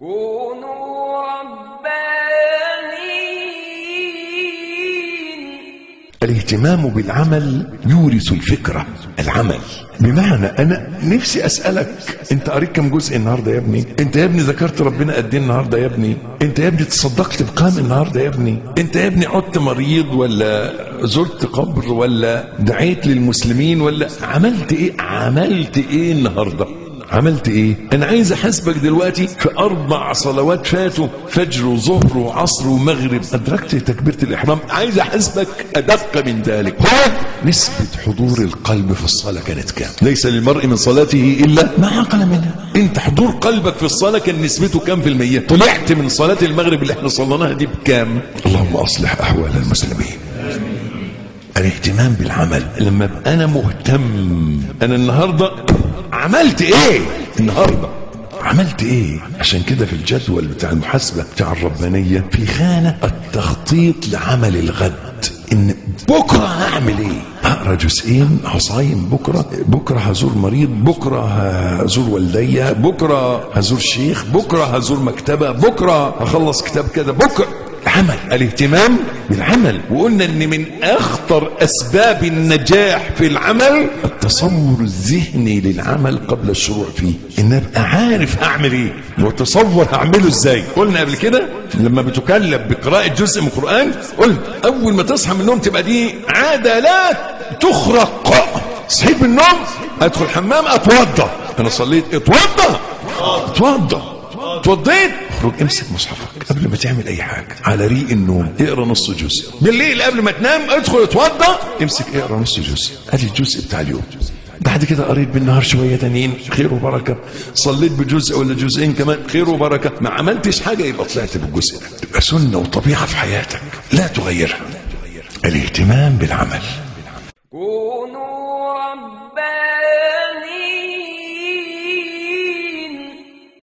كونوا ربانيين الاهتمام بالعمل يورث الفكرة العمل بمعنى انا نفسي اسألك انت قريت كم جزء النهاردة يا ابني انت يا ابني ذكرت ربنا قد ايه النهاردة يا ابني انت يا ابني تصدقت بقام النهاردة يا ابني انت يا ابني عدت مريض ولا زرت قبر ولا دعيت للمسلمين ولا عملت ايه عملت ايه النهارده عملت ايه انا عايز احاسبك دلوقتي في اربع صلوات فاتوا فجر وظهر وعصر ومغرب ادركت تكبيره الاحرام عايز احاسبك ادق من ذلك هو نسبه حضور القلب في الصلاه كانت كام ليس للمرء من صلاته الا ما عقل منها انت حضور قلبك في الصلاه كان نسبته كام في الميه طلعت من صلاه المغرب اللي احنا صليناها دي بكام اللهم اصلح احوال المسلمين الاهتمام بالعمل لما ابقى انا مهتم انا النهارده عملت ايه النهارده عملت ايه عشان كده في الجدول بتاع المحاسبه بتاع الربانيه في خانه التخطيط لعمل الغد ان بكره هعمل ايه هقرا جزئين هصايم بكره بكره هزور مريض بكره هزور والدي بكره هزور شيخ بكره هزور مكتبه بكره هخلص كتاب كده بكره العمل الاهتمام بالعمل وقلنا ان من اخطر اسباب النجاح في العمل التصور الذهني للعمل قبل الشروع فيه ان ابقى عارف هعمل ايه وتصور هعمله ازاي قلنا قبل كده لما بتكلف بقراءة جزء من القرآن قلت اول ما تصحى من النوم تبقى دي عادة لا تخرق صحيت من النوم ادخل الحمام اتوضى انا صليت اتوضى اتوضى اتوضيت اخرج امسك مصحفك قبل ما تعمل اي حاجه على ريق النوم اقرا نص جزء بالليل قبل ما تنام ادخل اتوضى امسك اقرا نص جزء ادي الجزء بتاع اليوم بعد كده قريت بالنهار شويه تانيين خير وبركه صليت بجزء ولا جزئين كمان خير وبركه ما عملتش حاجه يبقى طلعت بالجزء ده تبقى سنه وطبيعه في حياتك لا تغيرها الاهتمام بالعمل كونوا ربانيين